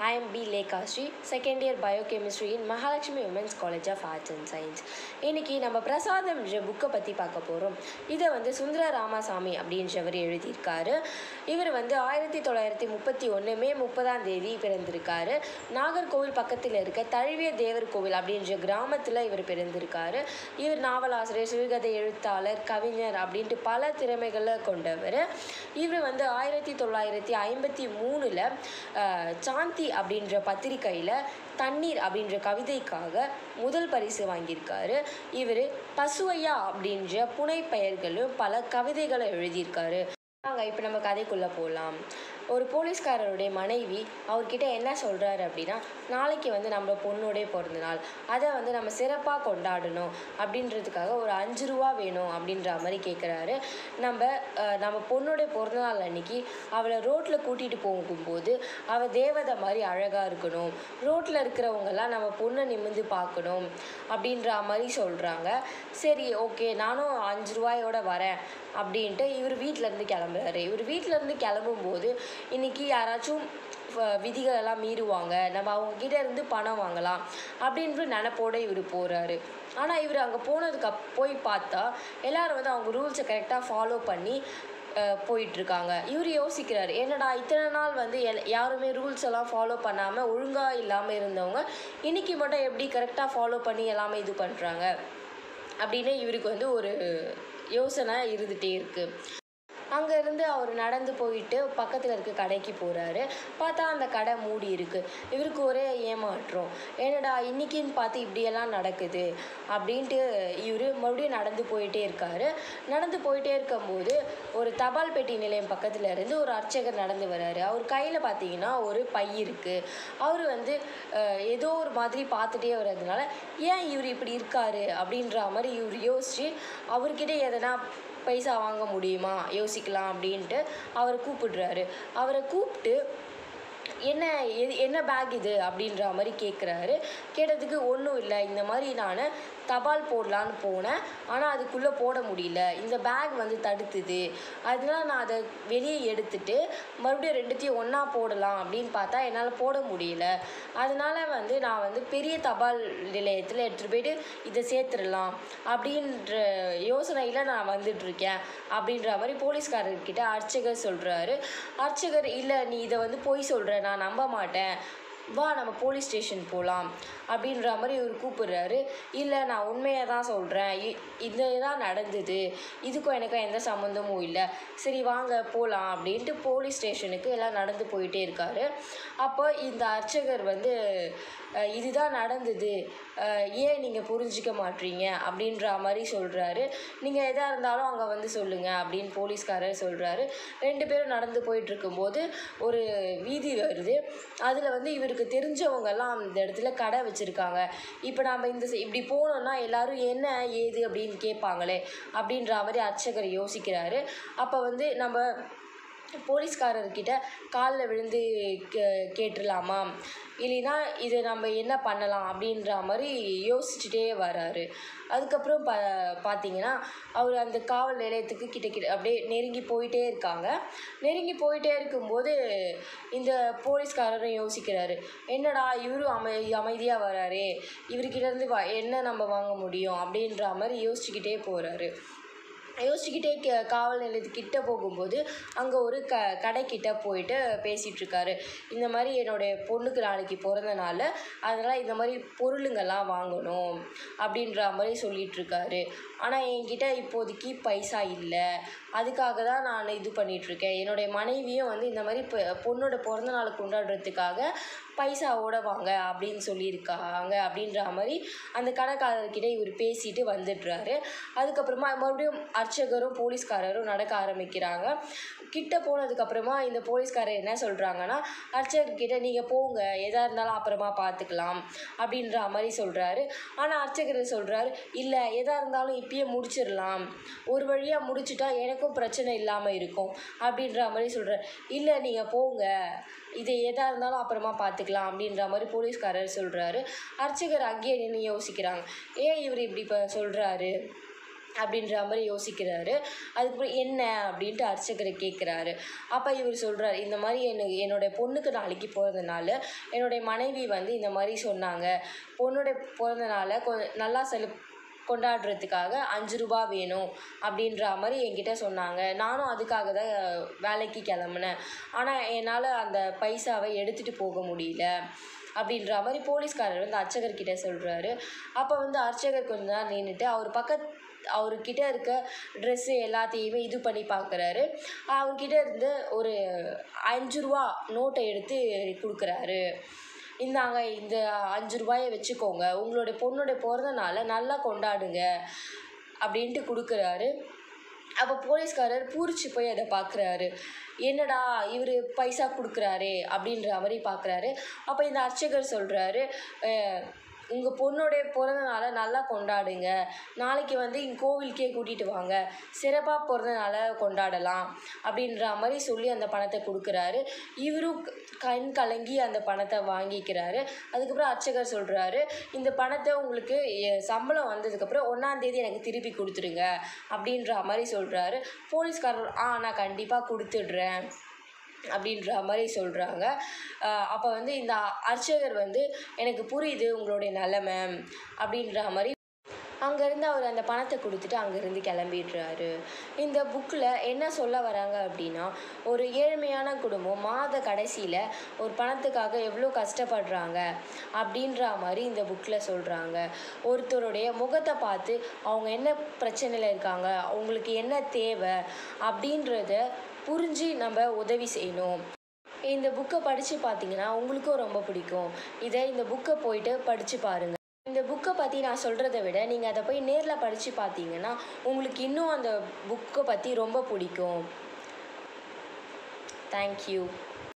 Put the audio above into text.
I am B. Lekashri, second year biochemistry in Mahalakshmi Women's College of Arts and Science. இன்னைக்கு நம்ம பிரசாதம்ன்ற புக்கை பற்றி பார்க்க போகிறோம் இதை வந்து சுந்தர ராமசாமி அப்படின்றவர் எழுதியிருக்காரு இவர் வந்து ஆயிரத்தி தொள்ளாயிரத்தி முப்பத்தி ஒன்று மே முப்பதாம் தேதி பிறந்திருக்காரு நாகர்கோவில் பக்கத்தில் இருக்க தழுவிய தேவர் கோவில் அப்படின்ற கிராமத்தில் இவர் பிறந்திருக்காரு இவர் நாவலாசிரியர் சிறுகதை எழுத்தாளர் கவிஞர் அப்படின்ட்டு பல திறமைகளை கொண்டவர் இவர் வந்து ஆயிரத்தி தொள்ளாயிரத்தி ஐம்பத்தி மூணில் சாந்தி அப்படின்ற பத்திரிக்கையில் தண்ணீர் அப்படின்ற கவிதைக்காக முதல் பரிசு வாங்கியிருக்காரு இவர் பசுவையா அப்படின்ற புனைப்பெயர்களும் பல கவிதைகளை எழுதியிருக்காரு வாங்க இப்போ நம்ம கதைக்குள்ளே போகலாம் ஒரு போலீஸ்காரருடைய மனைவி அவர்கிட்ட என்ன சொல்கிறாரு அப்படின்னா நாளைக்கு வந்து நம்ம பொண்ணுடைய பிறந்த நாள் அதை வந்து நம்ம சிறப்பாக கொண்டாடணும் அப்படின்றதுக்காக ஒரு அஞ்சு ரூபா வேணும் அப்படின்ற மாதிரி கேட்குறாரு நம்ம அஹ், நம்ம பொண்ணுடைய பிறந்த நாள் அன்னைக்கு அவளை ரோட்டில் கூட்டிகிட்டு போகும்போது அவள் தேவதை மாதிரி அழகாக இருக்கணும் ரோட்டில் இருக்கிறவங்கெல்லாம் நம்ம பொண்ணை நிமிர்ந்து பார்க்கணும் அப்படின்ற மாதிரி சொல்கிறாங்க சரி ஓகே நானும் அஞ்சு ரூபாயோட வரேன் அப்படின்ட்டு இவர் வீட்டிலேருந்து கிளம்புறாரு இவர் வீட்டிலேருந்து கிளம்பும்போது இன்னைக்கு யாராச்சும் வ- விதிகள் எல்லாம் மீறுவாங்க நம்ம அவங்க கிட்ட இருந்து பணம் வாங்கலாம் அப்படின்ற நினப்போட இவர் போகிறாரு ஆனால் இவர் அங்கே போனதுக்கு அப் போய் பார்த்தா எல்லாரும் வந்து அவங்க ரூல்ஸை கரெக்டாக ஃபாலோ பண்ணி அஹ், போயிட்டுருக்காங்க இவர் யோசிக்கிறாரு என்னடா இத்தனை நாள் வந்து எல் யாருமே ரூல்ஸ் எல்லாம் ஃபாலோ பண்ணாமல் ஒழுங்காக இல்லாமல் இருந்தவங்க இன்னைக்கு மட்டும் எப்படி கரெக்டாக ஃபாலோ பண்ணி எல்லாமே இது பண்ணுறாங்க அப்படின்னு இவருக்கு வந்து ஒரு யோசனை இருந்துகிட்டே இருக்குது அங்கேருந்து அவர் நடந்து போயிட்டு பக்கத்தில் இருக்க கடைக்கு போகிறாரு பார்த்தா அந்த கடை மூடி இருக்குது இவருக்கு ஒரே ஏமாற்றம் என்னடா இன்னைக்குன்னு பார்த்து இப்படியெல்லாம் நடக்குது அப்படின்ட்டு இவர் மறுபடியும் நடந்து போயிட்டே இருக்காரு நடந்து போயிட்டே இருக்கும்போது ஒரு தபால் பெட்டி நிலையம் பக்கத்தில் இருந்து ஒரு அர்ச்சகர் நடந்து வராரு அவர் கையில் பார்த்தீங்கன்னா ஒரு பை இருக்குது அவர் வந்து அஹ், ஏதோ ஒரு மாதிரி பார்த்துட்டே வர்றதுனால ஏன் இவர் இப்படி இருக்காரு அப்படின்ற மாதிரி இவர் யோசிச்சு அவர்கிட்ட எதனா பைசா வாங்க முடியுமா யோசிக்கலாம் அப்படின்ட்டு அவரை கூப்பிடுறாரு அவரை கூப்பிட்டு என்ன எது என்ன பேக் இது அப்படின்ற மாதிரி கேட்குறாரு கேட்டதுக்கு ஒன்றும் இல்லை இந்த மாதிரி நான் தபால் போடலான்னு போனேன் ஆனால் அதுக்குள்ளே போட முடியல இந்த பேக் வந்து தடுத்துது அதனால நான் அதை வெளியே எடுத்துட்டு மறுபடியும் ரெண்டுத்தையும் ஒன்றா போடலாம் அப்படின்னு பார்த்தா என்னால் போட முடியல அதனால வந்து நான் வந்து பெரிய தபால் நிலையத்தில் எடுத்துகிட்டு போயிட்டு இதை சேர்த்துடலாம் அப்படின்ற யோசனையில் நான் வந்துட்டுருக்கேன் அப்படின்ற மாதிரி போலீஸ்காரர்கிட்ட அர்ச்சகர் சொல்கிறாரு அர்ச்சகர் இல்லை நீ இதை வந்து பொய் சொல்கிற நான் நம்ப மாட்டேன் வா நம்ம போலீஸ் ஸ்டேஷன் போகலாம் அப்படின்ற மாதிரி இவர் கூப்பிடுறாரு இல்லை நான் உண்மையை தான் சொல்கிறேன் இது தான் நடந்தது இதுக்கும் எனக்கும் எந்த சம்மந்தமும் இல்லை சரி வாங்க போகலாம் அப்படின்ட்டு போலீஸ் ஸ்டேஷனுக்கு எல்லாம் நடந்து போயிட்டே இருக்காரு அப்போ இந்த அர்ச்சகர் வந்து அஹ், இதுதான் நடந்தது அஹ், ஏன் நீங்கள் புரிஞ்சிக்க மாட்டீங்க அப்படின்ற மாதிரி சொல்கிறாரு நீங்கள் எதாக இருந்தாலும் அங்கே வந்து சொல்லுங்கள் அப்படின்னு போலீஸ்காரர் சொல்கிறாரு ரெண்டு பேரும் நடந்து போயிட்டு இருக்கும்போது ஒரு வீதி வருது அதில் வந்து இவருக்கு தெரிஞ்சவங்கெல்லாம் அந்த இடத்துல கடை வச்சுருக்காங்க இப்போ நம்ம இந்த சை- இப்படி போனோம்னா எல்லாரும் என்ன ஏது அப்படின்னு கேட்பாங்களே அப்படின்ற மாதிரி அர்ச்சகர் யோசிக்கிறாரு அப்போ வந்து நம்ம போலீஸ்காரர்கிட்ட காலில் விழுந்து கே கேட்டுடலாமா இல்லைன்னா இது நம்ம என்ன பண்ணலாம் அப்படின்ற மாதிரி யோசிச்சுட்டே வராரு அதுக்கப்புறம் பா பார்த்தீங்கன்னா அவர் அந்த காவல் நிலையத்துக்கு கிட்ட கிட்ட அப்படியே நெருங்கி போயிட்டே இருக்காங்க நெருங்கி போயிட்டே இருக்கும்போது இந்த போலீஸ்காரரும் யோசிக்கிறாரு என்னடா இவரும் அமை அமைதியாக வராரே இவர்கிட்ட இருந்து வா என்ன நம்ம வாங்க முடியும் அப்படின்ற மாதிரி யோசிச்சுக்கிட்டே போகிறாரு யோசிச்சுக்கிட்டே க காவல் நிலையத்துக்கிட்ட போகும்போது அங்கே ஒரு க கடைக்கிட்ட போயிட்டு பேசிகிட்டு இருக்காரு இந்த மாதிரி என்னுடைய பொண்ணுக்கு நாளைக்கு பிறந்த நாள் அதனால் இந்த மாதிரி பொருளுங்கெல்லாம் வாங்கணும் அப்படின்ற மாதிரி சொல்லிட்டு இருக்காரு ஆனால் என்கிட்ட இப்போதைக்கு பைசா இல்லை அதுக்காக தான் நான் இது பண்ணிகிட்ருக்கேன் என்னுடைய மனைவியும் வந்து இந்த மாதிரி பொ- பொண்ணோட பிறந்த நாள் கொண்டாடுறதுக்காக பைசாவோட வாங்க அப்படின்னு சொல்லியிருக்காங்க அப்படின்ற மாதிரி அந்த கடைக்காரர்கிட்ட இவர் பேசிட்டு வந்துடுறாரு அதுக்கப்புறமா மறுபடியும் அர்ச்சகரும் போலீஸ்காரரும் நடக்க ஆரம்பிக்கிறாங்க கிட்ட போனதுக்கப்புறமா இந்த போலீஸ்காரர் என்ன சொல்கிறாங்கன்னா அர்ச்சகர்கிட்ட நீங்கள் போங்க எதாக இருந்தாலும் அப்புறமா பார்த்துக்கலாம் அப்படின்ற மாதிரி சொல்கிறாரு ஆனால் அர்ச்சகர் சொல்கிறாரு இல்லை எதாக இருந்தாலும் இப்பயே முடிச்சிடலாம் ஒரு வழியாக முடிச்சிட்டா எனக்கும் பிரச்சனை இல்லாமல் இருக்கும் அப்படின்ற மாதிரி சொல்கிறார் இல்லை நீங்கள் போங்க இது எதாக இருந்தாலும் அப்புறமா பார்த்துக்கலாம் அப்படின்ற மாதிரி போலீஸ்காரர் சொல்கிறாரு அர்ச்சகர் அங்கேயே நின்று யோசிக்கிறாங்க ஏன் இவர் இப்படி இப்போ சொல்கிறாரு அப்படின்ற மாதிரி யோசிக்கிறாரு அதுக்கப்புறம் என்ன அப்படின்ட்டு அர்ச்சகரை கேட்குறாரு அப்போ இவர் சொல்கிறார் இந்த மாதிரி எனக்கு என்னுடைய பொண்ணுக்கு நாளைக்கு பிறந்தனால என்னுடைய மனைவி வந்து இந்த மாதிரி சொன்னாங்க பொண்ணுடைய பிறந்த நாளை கொ நல்லா செலு கொண்டாடுறதுக்காக அஞ்சு ரூபா வேணும் அப்படின்ற மாதிரி என்கிட்ட சொன்னாங்க நானும் அதுக்காக தான் வேலைக்கு கிளம்புனேன் ஆனால் என்னால் அந்த பைசாவை எடுத்துகிட்டு போக முடியல அப்படின்ற மாதிரி போலீஸ்காரர் வந்து அர்ச்சகர்கிட்ட சொல்கிறாரு அப்போ வந்து அர்ச்சகர் கொஞ்ச நேரம் நின்றுட்டு அவர் பக்கத் அவர்கிட்ட இருக்க ட்ரெஸ்ஸு எல்லாத்தையுமே இது பண்ணி பார்க்குறாரு அவர்கிட்ட இருந்து ஒரு அஞ்சு ரூபா நோட்டை எடுத்து கொடுக்குறாரு இந்தாங்க இந்த அஞ்சு ரூபாயை வச்சுக்கோங்க உங்களுடைய பொண்ணுடைய பிறந்த நாளை நல்லா கொண்டாடுங்க அப்படின்ட்டு கொடுக்குறாரு அப்போ போலீஸ்காரர் பூரிச்சு போய் அதை பார்க்குறாரு என்னடா இவர் பைசா கொடுக்குறாரே அப்படின்ற மாதிரி பார்க்குறாரு அப்போ இந்த அர்ச்சகர் சொல்கிறாரு உங்கள் பொண்ணுடைய பிறந்த நாளை நல்லா கொண்டாடுங்க நாளைக்கு வந்து இங்கே கோவிலுக்கே கூட்டிகிட்டு வாங்க சிறப்பாக பிறந்த நாளை கொண்டாடலாம் அப்படின்ற மாதிரி சொல்லி அந்த பணத்தை கொடுக்குறாரு இவரும் க- கண் கலங்கி அந்த பணத்தை வாங்கிக்கிறாரு அதுக்கப்புறம் அர்ச்சகர் சொல்கிறாரு இந்த பணத்தை உங்களுக்கு எ- சம்பளம் வந்ததுக்கப்புறம் ஒன்றாந்தேதி எனக்கு திருப்பி கொடுத்துருங்க அப்படின்ற மாதிரி சொல்கிறாரு போலீஸ்காரர் ஆ நான் கண்டிப்பாக கொடுத்துட்றேன் அப்படின்ற மாதிரி சொல்கிறாங்க அப்போ வந்து இந்த அர்ச்சகர் வந்து எனக்கு புரியுது உங்களுடைய நிலமை அப்படின்ற மாதிரி அங்கேருந்து அவர் அந்த பணத்தை கொடுத்துட்டு அங்கேருந்து கிளம்பிடுறாரு இந்த புக்கில் என்ன சொல்ல வராங்க அப்படின்னா ஒரு ஏழ்மையான குடும்பம் மாத கடைசியில் ஒரு பணத்துக்காக எவ்வளோ கஷ்டப்படுறாங்க அப்படின்ற மாதிரி இந்த புக்கில் சொல்கிறாங்க ஒருத்தருடைய முகத்தை பார்த்து அவங்க என்ன பிரச்சனையில் இருக்காங்க அவங்களுக்கு என்ன தேவை அப்படின்றத புரிஞ்சு நம்ம உதவி செய்யணும் இந்த புக்கை படித்து பார்த்தீங்கன்னா உங்களுக்கும் ரொம்ப பிடிக்கும் இதை இந்த புக்கை போயிட்டு படித்து பாருங்கள் இந்த புக்கை பற்றி நான் சொல்கிறத விட நீங்கள் அதை போய் நேரில் படித்து பார்த்தீங்கன்னா உங்களுக்கு இன்னும் அந்த புக்கை பற்றி ரொம்ப பிடிக்கும் தேங்க்யூ